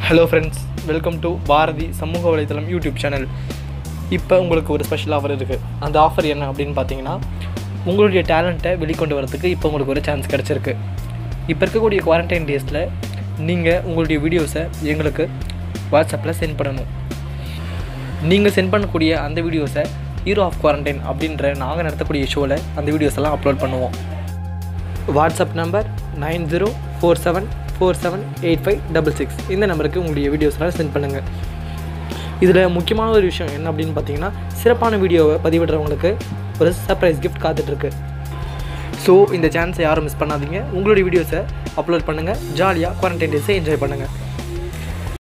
hello friends welcome to Bharathi சமூக வலைத்தளம் YouTube channel இப்போ உங்களுக்கு ஒரு ஸ்பெஷல் ஆஃபர் இருக்குது அந்த ஆஃபர் என்ன அப்படின்னு பார்த்தீங்கன்னா உங்களுடைய டேலண்ட்டை வெளிக்கொண்டு வரதுக்கு இப்போ உங்களுக்கு ஒரு சான்ஸ் கிடச்சிருக்கு இப்போ இருக்கக்கூடிய குவாரண்டைன் டேஸில் நீங்கள் உங்களுடைய வீடியோஸை எங்களுக்கு வாட்ஸ்அப்பில் சென்ட் பண்ணணும் நீங்கள் சென்ட் பண்ணக்கூடிய அந்த வீடியோஸை ஹீரோ ஆஃப் குவாரண்டைன் அப்படின்ற நாங்கள் நடத்தக்கூடிய ஷோவில் அந்த வீடியோஸ் எல்லாம் அப்லோட் பண்ணுவோம் WhatsApp number nine zero four seven four seven eight five double six இந்த நம்பருக்கு உங்களுடைய வீடியோஸ்லாம் சென்ட் பண்ணுங்கள் இதில் முக்கியமான ஒரு விஷயம் என்ன அப்படின்னு பார்த்தீங்கன்னா சிறப்பான வீடியோவை பதிவிடுறவங்களுக்கு ஒரு சர்ப்ரைஸ் கிஃப்ட் காத்துட்ருக்கு ஸோ இந்த சான்ஸை யாரும் மிஸ் பண்ணாதீங்க உங்களுடைய வீடியோஸை அப்லோட் பண்ணுங்கள் ஜாலியாக குவாரண்டைன் டேஸை என்ஜாய் பண்ணுங்கள்